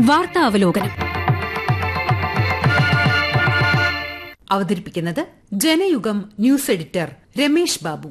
വാർത്താ അവലോകനം അവതരിപ്പിക്കുന്നത് Janayugom news editor Ramesh Babu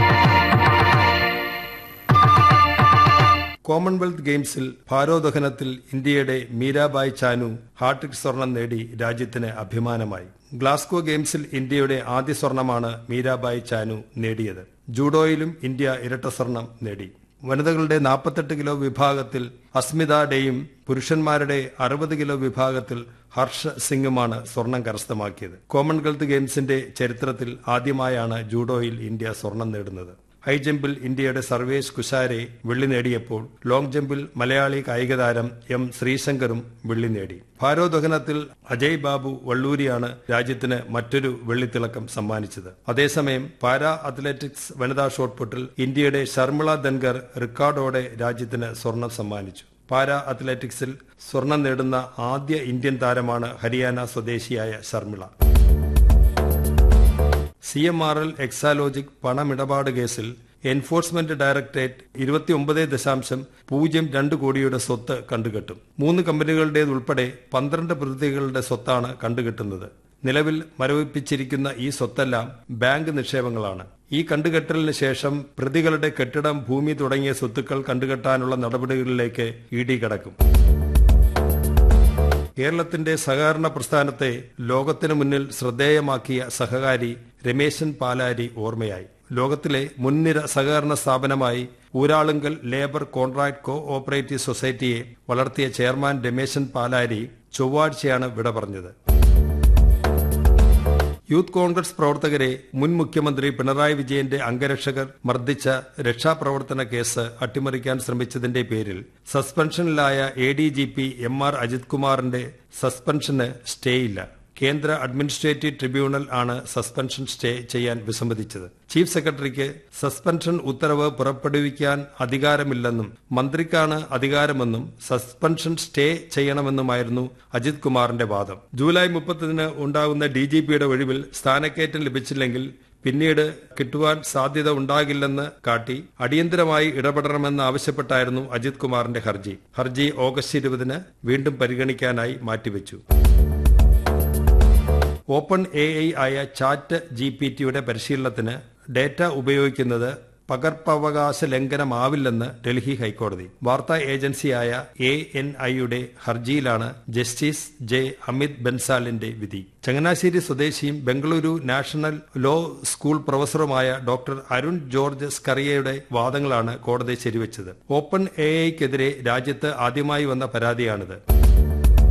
Commonwealth ഗെയിംസിൽ ഭാരോദ്വഹനത്തിൽ ഇന്ത്യയുടെ മീരാബായ് ചാനു ഹാട്രിക് സ്വർണം നേടി രാജ്യത്തിന് അഭിമാനമായി ഗ്ലാസ്കോ ഗെയിംസിൽ ഇന്ത്യയുടെ ആദ്യ സ്വർണമാണ് മീരാബായ് ചാനു നേടിയത് ജൂഡോയിലും ഇന്ത്യ ഇരട്ട സ്വർണം നേടി വനിതകളുടെ 48 കിലോ വിഭാഗത്തിൽ അസ്മിത ഡേയും പുരുഷന്മാരുടെ അറുപത് കിലോ വിഭാഗത്തിൽ ഹർഷ സിംഗുമാണ് സ്വർണം കരസ്ഥമാക്കിയത് കോമൺവെൽത്ത് ഗെയിംസിന്റെ ചരിത്രത്തിൽ ആദ്യമായാണ് ജൂഡോയിൽ ഇന്ത്യ സ്വർണം നേടുന്നത് ഹൈജമ്പിൽ ഇന്ത്യയുടെ സർവേഷ് കുശാരെ വെള്ളി നേടിയപ്പോൾ ലോങ് ജമ്പിൽ മലയാളി കായിക താരം എം ശ്രീശങ്കറും വെള്ളി നേടി ഭാരോദ്വഹനത്തിൽ അജയ് ബാബു വള്ളൂരിയാണ് രാജ്യത്തിന് മറ്റൊരു വെള്ളിത്തിളക്കം സമ്മാനിച്ചത് അതേസമയം പാരാ അത്ലറ്റിക്സ് വനിതാ ഷോട്ട്പുട്ടിൽ ഇന്ത്യയുടെ ശർമിള ധൻകർ റെക്കോർഡോടെ രാജ്യത്തിന് സ്വർണം സമ്മാനിച്ചു പാരാ അത്ലറ്റിക്സിൽ സ്വർണം നേടുന്ന ആദ്യ ഇന്ത്യൻ താരമാണ് ഹരിയാന സ്വദേശിയായ Sharmila C M R L Exalogic പണമിടപാട് കേസിൽ എൻഫോഴ്സ്മെന്റ് ഡയറക്ടറേറ്റ് ഇരുപത്തിയൊമ്പത് ദശാംശം പൂജ്യം രണ്ട് കോടിയുടെ സ്വത്ത് കണ്ടുകെട്ടും മൂന്ന് കമ്പനികളുടേതുൾപ്പെടെ പന്ത്രണ്ട് പ്രതികളുടെ സ്വത്താണ് കണ്ടുകെട്ടുന്നത് നിലവിൽ മരവിപ്പിച്ചിരിക്കുന്ന ഈ സ്വത്തെല്ലാം ബാങ്ക് നിക്ഷേപങ്ങളാണ് ഈ കണ്ടുകെട്ടലിന് ശേഷം പ്രതികളുടെ കെട്ടിടം ഭൂമി തുടങ്ങിയ സ്വത്തുക്കൾ കണ്ടുകെട്ടാനുള്ള നടപടികളിലേക്ക് ഇ ഡി കടക്കും കേരളത്തിന്റെ സഹകരണ പ്രസ്ഥാനത്തെ ലോകത്തിനു മുന്നിൽ ശ്രദ്ധേയമാക്കിയ സഹകാരി രമേശൻ പാലാരി ഓർമ്മയായി ലോകത്തിലെ മുൻനിര സഹകരണ സ്ഥാപനമായി Uralungal labour contract cooperative സൊസൈറ്റിയെ വളർത്തിയ ചെയർമാൻ രമേശൻ പാലാരി ചൊവ്വാഴ്ചയാണ് വിട പറഞ്ഞത് യൂത്ത് കോൺഗ്രസ് പ്രവർത്തകരെ മുൻ മുഖ്യമന്ത്രി പിണറായി വിജയന്റെ അംഗരക്ഷകർ മർദ്ദിച്ച രക്ഷാപ്രവർത്തന കേസ് അട്ടിമറിക്കാൻ ശ്രമിച്ചതിന്റെ പേരിൽ സസ്പെൻഷനിലായ A D G P M R Ajith കുമാറിന്റെ സസ്പെൻഷന് സ്റ്റേയില്ല കേന്ദ്ര അഡ്മിനിസ്ട്രേറ്റീവ് ട്രിബ്യൂണൽ ആണ് സസ്പെൻഷൻ സ്റ്റേ ചെയ്യാൻ വിസമ്മതിച്ചത് ചീഫ് സെക്രട്ടറിക്ക് സസ്പെൻഷൻ ഉത്തരവ് പുറപ്പെടുവിക്കാൻ അധികാരമില്ലെന്നും മന്ത്രിക്കാണ് അധികാരമെന്നും സസ്പെൻഷൻ സ്റ്റേ ചെയ്യണമെന്നുമായിരുന്നു അജിത് കുമാറിന്റെ വാദം ജൂലൈ മുപ്പത്തിന് ഉണ്ടാകുന്ന ഡി ജി പിയുടെ ഒഴിവിൽ സ്ഥാനക്കയറ്റം ലഭിച്ചില്ലെങ്കിൽ പിന്നീട് കിട്ടുവാൻ സാധ്യത ഉണ്ടാകില്ലെന്ന് കാട്ടി അടിയന്തരമായി ഇടപെടണമെന്ന് ആവശ്യപ്പെട്ടായിരുന്നു അജിത് കുമാറിന്റെ ഹർജി ഹർജി ഓഗസ്റ്റ് ഇരുപതിന് വീണ്ടും പരിഗണിക്കാനായി മാറ്റിവെച്ചു ഓപ്പൺ എ ഐ ആയ ചാറ്റ് ജി പി ടിയുടെ പരിശീലനത്തിന് ഡേറ്റ ഉപയോഗിക്കുന്നത് പകർപ്പവകാശ ലംഘനമാവില്ലെന്ന് ഡൽഹി ഹൈക്കോടതി വാർത്താ ഏജൻസിയായ എ എൻ ഐയുടെ ഹർജിയിലാണ് ജസ്റ്റിസ് ജെ അമിത് ബൻസാലിന്റെ വിധി ചങ്ങനാശ്ശേരി സ്വദേശിയും ബംഗളൂരു നാഷണൽ ലോ സ്കൂൾ പ്രൊഫസറുമായ ഡോക്ടർ അരുൺ ജോർജ് സ്കറിയയുടെ വാദങ്ങളാണ് കോടതി ശരിവച്ചത് ഓപ്പൺ എ ഐക്കെതിരെ രാജ്യത്ത് ആദ്യമായി വന്ന പരാതിയാണിത്